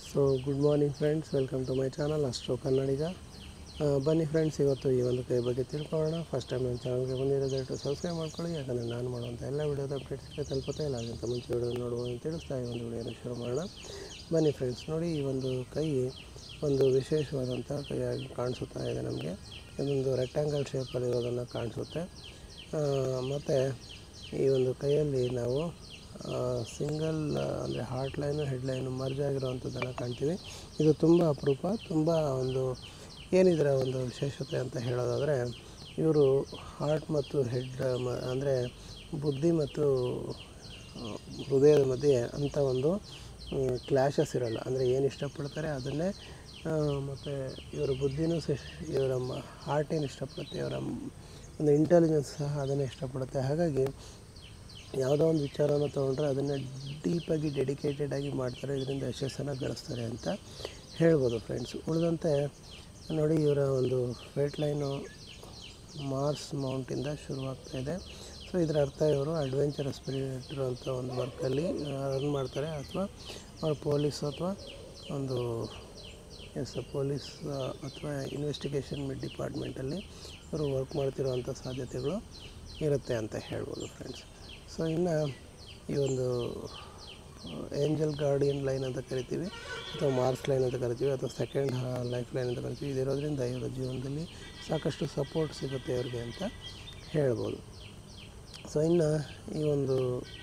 so good morning friends welcome to my channel ಅಷ್ಟೋ ಕನ್ನಡಿಗ ಆ, ಬನ್ನಿ ಫ್ರೆಂಡ್ಸ್ ಇವತ್ತು ಈ ಒಂದು ಕೈ ಬಗ್ಗೆ ತಿಳ್ಕೊಳ್ಳೋಣ ಫಸ್ಟ್ ಟೈಮ್ ನನ್ನ ಚಾನಲ್ಗೆ ಬಂದಿರೋ ದಯವಿಟ್ಟು ಸಬ್ಸ್ಕ್ರೈಬ್ ಮಾಡ್ಕೊಳ್ಳಿ ಯಾಕಂದರೆ ನಾನು ಮಾಡುವಂಥ ಎಲ್ಲ ವೀಡಿಯೋದ ಅಪ್ಡೇಟ್ಸ್ಗೆ ತಲುಪುತ್ತೆ ಇಲ್ಲ ಅದಕ್ಕಿಂತ ಮುಂಚೆ ವಿಡಿಯೋ ನೋಡುವ ತಿಳಿಸ್ತಾ ಈ ಒಂದು ವಿಡಿಯೋನ ಶುರು ಮಾಡೋಣ ಬನ್ನಿ ಫ್ರೆಂಡ್ಸ್ ನೋಡಿ ಈ ಒಂದು ಕೈ ಒಂದು ವಿಶೇಷವಾದಂಥ ಕೈಯಾಗಿ ಕಾಣಿಸುತ್ತಾ ಇದೆ ನಮಗೆ ಇದೊಂದು ರೆಕ್ಟ್ಯಾಂಗಲ್ ಶೇಪಲ್ಲಿ ಇರೋದನ್ನು ಕಾಣಿಸುತ್ತೆ ಮತ್ತು ಈ ಒಂದು ಕೈಯಲ್ಲಿ ನಾವು ಸಿಂಗಲ್ ಅಂದರೆ heart line head line merge ಆಗಿರುವಂಥದ್ದನ್ನು ಕಾಣ್ತೀವಿ ಇದು ತುಂಬ ಅಪರೂಪ ತುಂಬ ಒಂದು ಏನಿದರ ಒಂದು ವಿಶೇಷತೆ ಅಂತ ಹೇಳೋದಾದರೆ ಇವರು ಹಾರ್ಟ್ ಮತ್ತು ಹೆಡ್ ಮ ಅಂದರೆ ಬುದ್ಧಿ ಮತ್ತು ಆ, ಹೃದಯದ ಮಧ್ಯೆ ಅಂಥ ಒಂದು ಕ್ಲ್ಯಾಶಸ್ ಇರಲ್ಲ ಅಂದರೆ ಏನು ಇಷ್ಟಪಡ್ತಾರೆ ಅದನ್ನೇ ಮತ್ತು ಇವರ ಬುದ್ಧಿನೂ ಸಹ ಇವರ ಹಾರ್ಟ್ ಏನು ಇಷ್ಟಪಡುತ್ತೆ ಇವರ ಮ್- ಒಂದು ಇಂಟೆಲಿಜೆನ್ಸ್ ಸಹ ಅದನ್ನೇ ಇಷ್ಟಪಡುತ್ತೆ ಹಾಗಾಗಿ ಯಾವುದೋ ಒಂದು ವಿಚಾರನ ತೊಗೊಂಡ್ರೆ ಅದನ್ನು ಡೀಪಾಗಿ ಡೆಡಿಕೇಟೆಡ್ ಆಗಿ ಮಾಡ್ತಾರೆ ಇದರಿಂದ ಯಶಸ್ಸನ್ನು ಗಳಿಸ್ತಾರೆ ಅಂತ ಹೇಳ್ಬೋದು ಫ್ರೆಂಡ್ಸ್ ಉಳಿದಂತೆ ನೋಡಿ ಇವರ ಒಂದು ವೇಟ್ ಲೈನು ಮಾರ್ಸ್ ಮೌಂಟಿಂದ ಶುರುವಾಗ್ತಾ ಇದೆ ಸೊ ಇದರ ಅರ್ಥ ಇವರು ಅಡ್ವೆಂಚರಸ್ ಸ್ಪಿರಿಟ್ ಇರುವಂಥ ಒಂದು ವರ್ಕಲ್ಲಿ ರನ್ ಮಾಡ್ತಾರೆ ಅಥವಾ ಅವ್ರು ಪೊಲೀಸ್ ಅಥವಾ ಒಂದು ಎಸ್ ಪೊಲೀಸ್ ಅಥವಾ ಇನ್ವೆಸ್ಟಿಗೇಷನ್ ಡಿಪಾರ್ಟ್ಮೆಂಟಲ್ಲಿ ಇವರು ವರ್ಕ್ ಮಾಡ್ತಿರುವಂಥ ಸಾಧ್ಯತೆಗಳು ಇರುತ್ತೆ ಅಂತ ಹೇಳ್ಬೋದು ಫ್ರೆಂಡ್ಸ್ ಸೊ ಇನ್ನು ಈ ಒಂದು ಏಂಜಲ್ ಗಾರ್ಡಿಯನ್ ಲೈನ್ ಅಂತ ಕರಿತೀವಿ ಅಥವಾ ಮಾರ್ಸ್ ಲೈನ್ ಅಂತ ಕರಿತೀವಿ ಅಥವಾ ಸೆಕೆಂಡ್ ಲೈಫ್ ಲೈನ್ ಅಂತ ಕರಿತೀವಿ ಇದಿರೋದ್ರಿಂದ ಇವರ ಜೀವನದಲ್ಲಿ ಸಾಕಷ್ಟು ಸಪೋರ್ಟ್ ಸಿಗುತ್ತೆ ಅವ್ರಿಗೆ ಅಂತ ಹೇಳ್ಬೋದು ಸೊ ಇನ್ನು ಈ ಒಂದು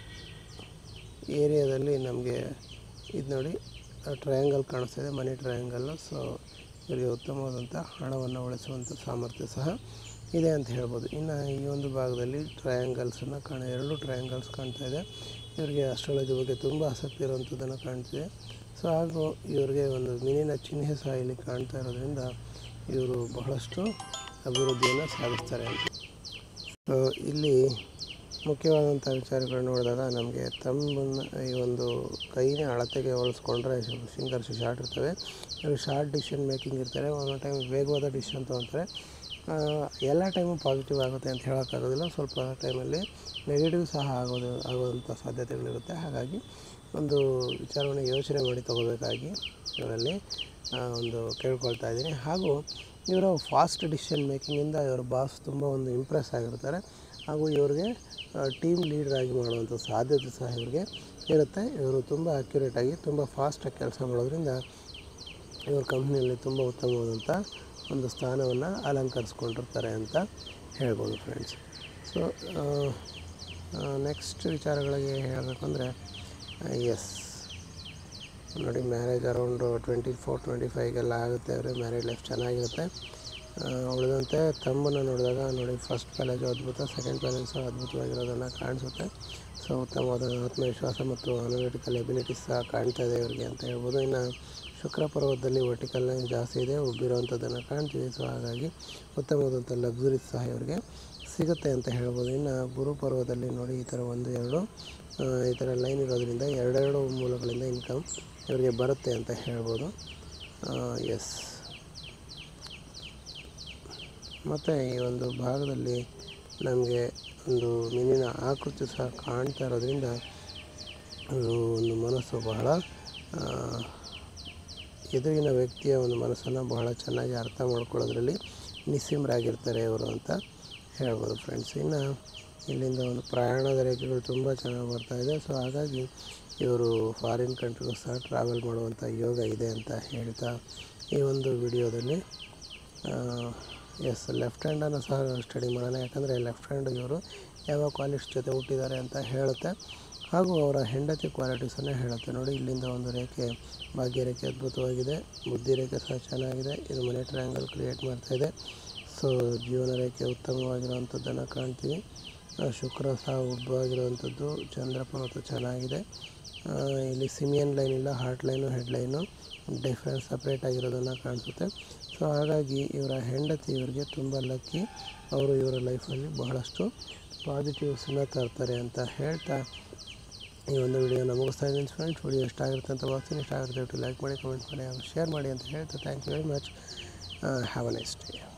ಏರಿಯಾದಲ್ಲಿ ನಮಗೆ ಇದು ನೋಡಿ ಟ್ರಯಾಂಗಲ್ ಕಾಣಿಸ್ತಿದೆ ಮನಿ ಟ್ರಯಾಂಗಲ್ಲು ಸೊ ಇವರಿಗೆ ಉತ್ತಮವಾದಂಥ ಹಣವನ್ನು ಉಳಿಸುವಂಥ ಸಾಮರ್ಥ್ಯ ಸಹ ಇದೆ ಅಂತ ಹೇಳ್ಬೋದು ಇನ್ನು ಈ ಒಂದು ಭಾಗದಲ್ಲಿ ಟ್ರಯಾಂಗಲ್ಸನ್ನು ಕಾಣ ಎರಡು ಟ್ರಯಾಂಗಲ್ಸ್ ಕಾಣ್ತಾ ಇದೆ ಇವರಿಗೆ ಅಸ್ಟ್ರಾಲಜಿ ಬಗ್ಗೆ ತುಂಬ ಆಸಕ್ತಿ ಇರುವಂಥದ್ದನ್ನು ಕಾಣ್ತಿದೆ ಸೊ ಹಾಗೂ ಇವರಿಗೆ ಒಂದು ಮೀನಿನ ಚಿಹ್ನೆ ಸಹ ಇಲ್ಲಿ ಕಾಣ್ತಾ ಇರೋದ್ರಿಂದ ಇವರು ಬಹಳಷ್ಟು ಅಭಿವೃದ್ಧಿಯನ್ನು ಸಾಧಿಸ್ತಾರೆ ಅಂತ ಸೊ ಇಲ್ಲಿ ಮುಖ್ಯವಾದಂಥ ವಿಚಾರಗಳು ನೋಡಿದಾಗ ನಮಗೆ ತಮ್ಮನ್ನು ಈ ಒಂದು ಕೈನೇ ಅಳತೆಗೆ ಹೋಲಿಸ್ಕೊಂಡ್ರೆ ಫಿಂಗರ್ಸ್ ಶಾರ್ಟ್ ಇರ್ತವೆ ಇವರು ಶಾರ್ಟ್ ಡಿಸಿಷನ್ ಮೇಕಿಂಗ್ ಇರ್ತಾರೆ ಒಂದೊಂದು ಟೈಮ್ ವೇಗವಾದ ಡಿಸಿಷನ್ ತೊಗೊತಾರೆ ಆ, ಎಲ್ಲ ಟೈಮು ಪಾಸಿಟಿವ್ ಆಗುತ್ತೆ ಅಂತ ಹೇಳೋಕ್ಕಾಗೋದಿಲ್ಲ ಸ್ವಲ್ಪ ಟೈಮಲ್ಲಿ ನೆಗೆಟಿವ್ ಸಹ ಆಗೋದು ಆಗೋವಂಥ ಸಾಧ್ಯತೆಗಳಿರುತ್ತೆ ಹಾಗಾಗಿ ಒಂದು ವಿಚಾರವನ್ನು ಯೋಚನೆ ಮಾಡಿ ತಗೋಬೇಕಾಗಿ ಇವರಲ್ಲಿ ಆ, ಒಂದು ಕೇಳ್ಕೊಳ್ತಾ ಇದ್ದೀನಿ ಹಾಗೂ ಇವರ ಫಾಸ್ಟ್ ಡಿಸಿಷನ್ ಮೇಕಿಂಗಿಂದ ಇವರ ಬಾಸ್ ತುಂಬ ಒಂದು ಇಂಪ್ರೆಸ್ ಆಗಿರ್ತಾರೆ ಹಾಗೂ ಇವ್ರಿಗೆ ಟೀಮ್ ಲೀಡರ್ ಆಗಿ ಮಾಡುವಂಥ ಸಾಧ್ಯತೆ ಸಹ ಇವ್ರಿಗೆ ಇರುತ್ತೆ ಇವರು ತುಂಬ ಅಕ್ಯುರೇಟಾಗಿ ತುಂಬ ಫಾಸ್ಟಾಗಿ ಕೆಲಸ ಮಾಡೋದ್ರಿಂದ ಇವ್ರ ಕಂಪ್ನಿಯಲ್ಲಿ ತುಂಬ ಉತ್ತಮವಾದಂಥ ಒಂದು ಸ್ಥಾನವನ್ನು ಅಲಂಕರಿಸ್ಕೊಂಡಿರ್ತಾರೆ ಅಂತ ಹೇಳ್ಬೋದು ಫ್ರೆಂಡ್ಸ್ ಸೊ ನೆಕ್ಸ್ಟ್ ವಿಚಾರಗಳಿಗೆ ಹೇಳಬೇಕು ಅಂದರೆ ಎಸ್ ನೋಡಿ marriage around twenty four twenty ಫೈವ್ಗೆಲ್ಲ ಆಗುತ್ತೆ ಅವ್ರಿಗೆ ಮ್ಯಾರೇಜ್ ಲೈಫ್ ಚೆನ್ನಾಗಿರುತ್ತೆ ಆ, ಉಳಿದಂತೆ ತಮ್ಮನ್ನು ನೋಡಿದಾಗ ನೋಡಿ ಫಸ್ಟ್ ಪ್ಯಾಲೇಜು ಅದ್ಭುತ ಸೆಕೆಂಡ್ ಪ್ಯಾಲೇಜು ಅದ್ಭುತವಾಗಿರೋದನ್ನು ಕಾಣಿಸುತ್ತೆ ಸೊ ಉತ್ತಮವಾದ ಆತ್ಮವಿಶ್ವಾಸ ಮತ್ತು ಅನಲಿಟಿಕಲ್ ಎಬಿಲಿಟೀಸ್ ಸಹ ಕಾಣ್ತಾ ಇದೆ ಇವರಿಗೆ ಅಂತ ಹೇಳ್ಬೋದು ಇನ್ನು ಶುಕ್ರ ಪರ್ವತದಲ್ಲಿ ವರ್ಟಿಕಲ್ ಲೈನ್ ಜಾಸ್ತಿ ಇದೆ ಉಬ್ಬಿರುವಂಥದ್ದನ್ನು ಕಾಣ್ತೀವಿ ಸೊ ಹಾಗಾಗಿ ಉತ್ತಮವಾದಂಥ ಲಕ್ಸುರೀಸ್ ಸಹ ಇವರಿಗೆ ಸಿಗುತ್ತೆ ಅಂತ ಹೇಳ್ಬೋದು ಇನ್ನು ಗುರು ಪರ್ವದಲ್ಲಿ ನೋಡಿ ಈ ಥರ ಒಂದು ಎರಡು ಆ, ಈ ಥರ ಲೈನ್ ಇರೋದ್ರಿಂದ ಎರಡೆರಡು ಮೂಲಗಳಿಂದ ಇನ್ಕಮ್ ಇವರಿಗೆ ಬರುತ್ತೆ ಅಂತ ಹೇಳ್ಬೋದು ಎಸ್ ಮತ್ತು ಈ ಒಂದು ಭಾಗದಲ್ಲಿ ನಮಗೆ ಒಂದು ಮೀನಿನ ಆಕೃತಿ ಸಹ ಕಾಣ್ತಾ ಇರೋದ್ರಿಂದ ಅದು ಒಂದು ಮನಸ್ಸು ಬಹಳ ಆ, ಎದುರಿನ ವ್ಯಕ್ತಿಯ ಒಂದು ಮನಸ್ಸನ್ನು ಬಹಳ ಚೆನ್ನಾಗಿ ಅರ್ಥ ಮಾಡ್ಕೊಳ್ಳೋದ್ರಲ್ಲಿ ನಿಸ್ಸಿಮ್ರಾಗಿರ್ತಾರೆ ಇವರು ಅಂತ ಹೇಳ್ಬೋದು ಫ್ರೆಂಡ್ಸ್ ಇನ್ನು ಇಲ್ಲಿಂದ ಒಂದು ಪ್ರಯಾಣದ ರೇಖೆಗಳು ತುಂಬ ಚೆನ್ನಾಗಿ ಬರ್ತಾ ಇದೆ ಸೊ ಹಾಗಾಗಿ ಇವರು ಫಾರಿನ್ ಕಂಟ್ರಿಗೂ ಸಹ ಟ್ರಾವೆಲ್ ಮಾಡುವಂಥ ಯೋಗ ಇದೆ ಅಂತ ಹೇಳ್ತಾ ಈ ಒಂದು ವಿಡಿಯೋದಲ್ಲಿ ಎಸ್ ಲೆಫ್ಟ್ ಹ್ಯಾಂಡನ್ನು ಸಹ ಸ್ಟಡಿ ಮಾಡೋಣ ಯಾಕಂದರೆ ಲೆಫ್ಟ್ ಹ್ಯಾಂಡ್ ಇವರು ಯಾವ ಕ್ವಾಲಿಟೀಸ್ ಜೊತೆ ಹುಟ್ಟಿದ್ದಾರೆ ಅಂತ ಹೇಳುತ್ತೆ ಹಾಗೂ ಅವರ ಹೆಂಡತಿ ಕ್ವಾಲಿಟೀಸನ್ನು ಹೇಳುತ್ತೆ ನೋಡಿ ಇಲ್ಲಿಂದ ಒಂದು ರೇಖೆ ಭಾಗ್ಯ ರೇಖೆ ಅದ್ಭುತವಾಗಿದೆ ಬುದ್ಧಿ ರೇಖೆ ಸಹ ಚೆನ್ನಾಗಿದೆ ಇದು ಮನೆ ಟ್ರಯಾಂಗಲ್ ಕ್ರಿಯೇಟ್ ಮಾಡ್ತಾಯಿದೆ ಸೊ ಜೀವನ ರೇಖೆ ಉತ್ತಮವಾಗಿರುವಂಥದ್ದನ್ನು ಕಾಣ್ತೀವಿ ಆ, ಶುಕ್ರ ಸಹ ಉಬ್ಬವಾಗಿರುವಂಥದ್ದು ಚಂದ್ರ ಪರ್ವತ ಚೆನ್ನಾಗಿದೆ ಆ, ಇಲ್ಲಿ ಸಿಮಿಯನ್ ಲೈನ್ ಇಲ್ಲ heart line head line difference separate ಆಗಿರೋದನ್ನು ಕಾಣಿಸುತ್ತೆ ಸೊ ಹಾಗಾಗಿ ಇವರ ಹೆಂಡತಿ ಇವರಿಗೆ ತುಂಬ ಲಕ್ಕಿ ಅವರು ಇವರ ಲೈಫಲ್ಲಿ ಬಹಳಷ್ಟು ಪಾಸಿಟಿವ್ಸನ್ನ ತರ್ತಾರೆ ಅಂತ ಹೇಳ್ತಾ ಈ ಒಂದು ವಿಡಿಯೋನ ಮುಗಿಸ್ತಾ ಇದ್ದೀನಿ ಫ್ರೆಂಡ್ಸ್ ವಿಡಿಯೋ ಇಷ್ಟ ಆಗಿರುತ್ತೆ ಅಂತ ಭಾವಿಸ್ತೀನಿ ಇಷ್ಟ ಆಗಿರುತ್ತೆ ಲೈಕ್ ಮಾಡಿ ಕಮೆಂಟ್ ಮಾಡಿ ಹಾಗೂ ಶೇರ್ ಮಾಡಿ ಅಂತ ಹೇಳ್ತಾ thank you very much have a nice day